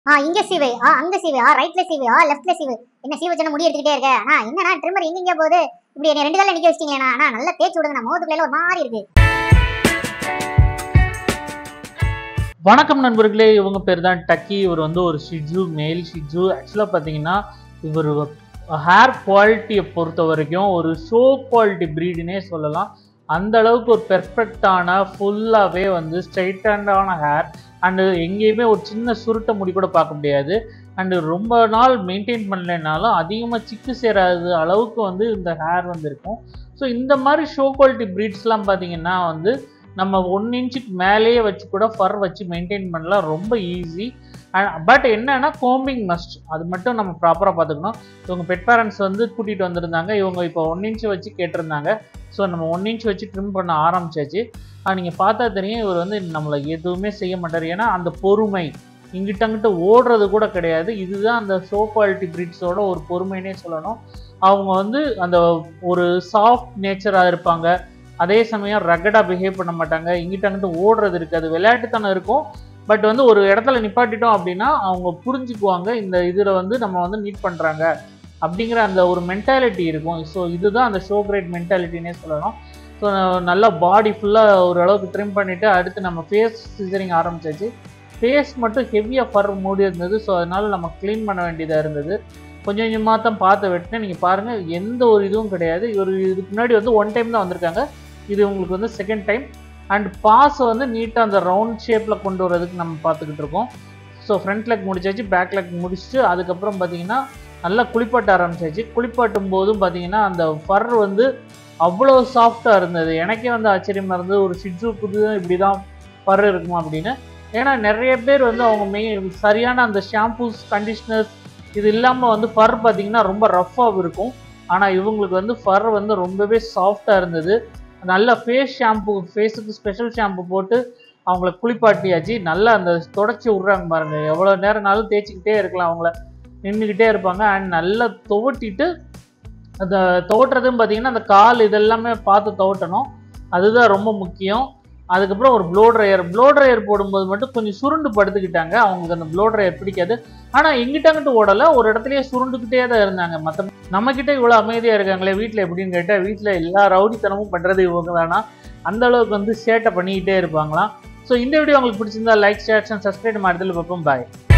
ஆ இங்க சீவு ஆ அங்க சீவு ஆ ரைட்ல சீவு ஆ லெஃப்ட்ல சீவு என்ன சீவு வச்சு முடி எடுத்துக்கிட்டே இருக்க ஆ என்னண்ணா ட்ரிம்மர் எங்க இங்க போகுது இப்படி என்ன ரெண்டு கால நிக்க வச்சிட்டீங்களா அண்ணா நல்லா தேய்ச்சி விடுங்க முகத்துக்குள்ள ஒரு மாதிரி இருக்கு வணக்கம் நண்பர்களே இவங்க பேர் தான் டக்கி இவர் வந்து ஒரு ஷிட்ஜு மேல் ஷிட்ஜு ஆக்சுவலாக பார்த்தீங்கன்னா இவர் ஹேர் குவாலிட்டியை பொறுத்த வரைக்கும் ஒரு ஷோ குவாலிட்டி ப்ரீடுனே சொல்லலாம் அந்த அளவுக்கு ஒரு பெர்ஃபெக்டான ஃபுல்லாகவே வந்து ஸ்ட்ரைட்டான ஹேர் அண்டு எங்கேயுமே ஒரு சின்ன சுருட்ட முடி கூட பார்க்க முடியாது அண்டு ரொம்ப நாள் மெயின்டைன் பண்ணலைனாலும் அதிகமாக சிக்கு சேராத அளவுக்கு வந்து இந்த ஹேர் வந்து இருக்கும் ஸோ இந்த மாதிரி ஷோ குவாலிட்டி ப்ரீட்ஸ்லாம் பார்த்தீங்கன்னா வந்து நம்ம ஒன் இன்ச்சுக்கு மேலேயே வச்சு கூட ஃபர் வச்சு மெயின்டைன் பண்ணலாம் ரொம்ப ஈஸி பட் என்னன்னா கோம்பிங் மஸ்ட் அது மட்டும் நம்ம ப்ராப்பராக பார்த்துக்கணும் இவங்க பெட் பேரண்ட்ஸ் வந்து கூட்டிகிட்டு வந்திருந்தாங்க இவங்க இப்போ ஒன் இன்ச் வச்சு கேட்டிருந்தாங்க ஸோ நம்ம ஒன் இன்ச் வச்சு ட்ரிம் பண்ண ஆரம்பிச்சாச்சு நீங்கள் பார்த்தா தெரியும் இவர் வந்து நம்மளை எதுவுமே செய்ய மாட்டார் ஏன்னா அந்த பொறுமை இங்கிட்ட அங்கிட்ட ஓடுறது கூட கிடையாது இதுதான் அந்த ஷோ குவாலிட்டி பிரிட்ஸோட ஒரு பொறுமைனே சொல்லணும் அவங்க வந்து அந்த ஒரு சாஃப்ட் நேச்சராக இருப்பாங்க அதே சமயம் ரகடாக பிஹேவ் பண்ண மாட்டாங்க இங்கிட்ட அங்கிட்ட ஓடுறது இருக்காது விளையாட்டுத்தனம் இருக்கும் பட் வந்து ஒரு இடத்துல நிப்பாட்டிட்டோம் அப்படின்னா அவங்க புரிஞ்சுக்குவாங்க இந்த இதில் வந்து நம்ம வந்து மீட் பண்ணுறாங்க அப்படிங்கிற அந்த ஒரு மென்டாலிட்டி இருக்கும் ஸோ இதுதான் அந்த ஷோ கிரேட் மென்டாலிட்டினே சொல்லலாம் ஸோ நல்லா பாடி ஃபுல்லாக ஓரளவுக்கு ட்ரிம் பண்ணிவிட்டு அடுத்து நம்ம ஃபேஸ் சிசரிங் ஆரம்பிச்சாச்சு ஃபேஸ் மட்டும் ஹெவியாக ஃபர் மூடி இருந்தது ஸோ அதனால் நம்ம க்ளீன் பண்ண வேண்டியதாக இருந்தது கொஞ்சம் கொஞ்சமாக தான் பார்த்து வெட்டினேன் நீங்கள் பாருங்கள் எந்த ஒரு இதுவும் கிடையாது ஒரு இதுக்கு முன்னாடி வந்து ஒன் டைம் தான் வந்திருக்காங்க இது உங்களுக்கு வந்து செகண்ட் டைம் அண்ட் பாஸை வந்து நீட்டாக அந்த ரவுண்ட் ஷேப்பில் கொண்டு வரதுக்கு நம்ம பார்த்துக்கிட்டு இருக்கோம் ஸோ ஃப்ரண்ட் லெக் முடிச்சாச்சு பேக் லெக் முடிச்சுட்டு அதுக்கப்புறம் பார்த்தீங்கன்னா நல்லா குளிப்பாட்ட ஆரம்பிச்சாச்சு குளிப்பாட்டும் போதும் பார்த்தீங்கன்னா அந்த ஃபர் வந்து அவ்வளோ சாஃப்டாக இருந்தது எனக்கே வந்து ஆச்சரியமாக இருந்தது ஒரு ஷிட்ஸு புது இப்படி தான் ஃபர் இருக்குமா அப்படின்னு ஏன்னா நிறைய பேர் வந்து அவங்க மெயின் சரியான அந்த ஷாம்பூஸ் கண்டிஷ்னர்ஸ் இது இல்லாமல் வந்து ஃபர் பார்த்தீங்கன்னா ரொம்ப ரஃப்பாக இருக்கும் ஆனால் இவங்களுக்கு வந்து ஃபர் வந்து ரொம்பவே சாஃப்டாக இருந்தது நல்ல ஃபேஸ் ஷாம்பு ஃபேஸுக்கு ஸ்பெஷல் ஷாம்பு போட்டு அவங்கள குளிப்பாட்டியாச்சு நல்லா அந்த தொடச்சி விட்றாங்க பாருங்க எவ்வளோ நேரம்னாலும் தேய்ச்சிக்கிட்டே இருக்கலாம் அவங்கள நின்றுக்கிட்டே இருப்பாங்க அண்ட் நல்லா துவட்டிட்டு அந்த துவட்டுறதும் பார்த்தீங்கன்னா அந்த கால் இதெல்லாமே பார்த்து துவட்டணும் அதுதான் ரொம்ப முக்கியம் அதுக்கப்புறம் ஒரு ப்ளோ ட்ரையர் ப்ளோ ட்ரையர் போடும்போது மட்டும் கொஞ்சம் சுருண்டு படுத்துக்கிட்டாங்க அவங்களுக்கு அந்த ப்ளோ ட்ரையர் பிடிக்காது ஆனால் எங்கிட்டங்கிட்ட ஓடலை ஒரு இடத்துலயே சுருண்டுக்கிட்டே தான் இருந்தாங்க மற்ற நம்மக்கிட்ட இவ்வளோ அமைதியாக இருக்காங்களே வீட்டில் எப்படின்னு கேட்டால் வீட்டில் எல்லா ரவுடித்தனமும் பண்ணுறது இவங்க தானா அந்த அளவுக்கு வந்து சேட்டை பண்ணிக்கிட்டே இருப்பாங்களாம் ஸோ இந்த வீடியோ உங்களுக்கு பிடிச்சிருந்தா லைக் ஷேர் அண்ட் சப்ஸ்கிரைப் மாதிரி பார்ப்போம் பாய்